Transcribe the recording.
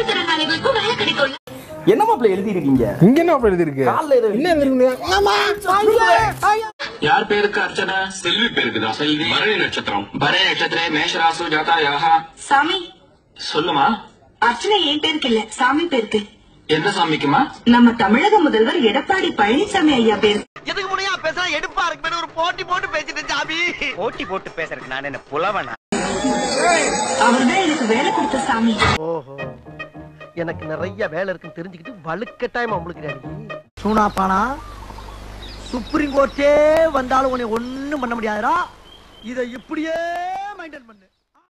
நட்சத்திரங்களுக்கும் வேலை கிடைக்கும் என்ன மாப்பிள்ள எழுதி இருக்கீங்க இங்க என்ன அப்படி எழுதிருக்கு கால்ல ஏதோ என்ன எழுதிருக்கு யார் பேருக்கு அர்ச்சனை செல்வி பேருக்கு தான் செல்வி பரணி நட்சத்திரம் பரணி நட்சத்திரே மேஷராசு ஜாதா யாகா சாமி சொல்லுமா அர்ச்சனை என் பேருக்கு இல்ல சாமி பேருக்கு எந்த சாமிக்குமா நம்ம தமிழக முதல்வர் எடப்பாடி பழனிசாமி ஐயா பேரு எதுக்கு முனையா பேசுறா எடுப்பா இருக்கு ஒரு போட்டி போட்டு பேசிட்டு சாமி போட்டி போட்டு பேசுறதுக்கு நான் என்ன புலவனா அவர்தான் எனக்கு வேலை கொடுத்த சாமி ஓஹோ எனக்கு நிறைய வேலை இருக்குன்னு தெரிஞ்சுக்கிட்டு வலுக்கட்டாயமா உங்களுக்கு சூனா பானா சுப்ரீம் கோர்ட்டே வந்தாலும் உன்னை ஒண்ணும் பண்ண முடியாதுடா இதை இப்படியே மெயின்டைன் பண்ணு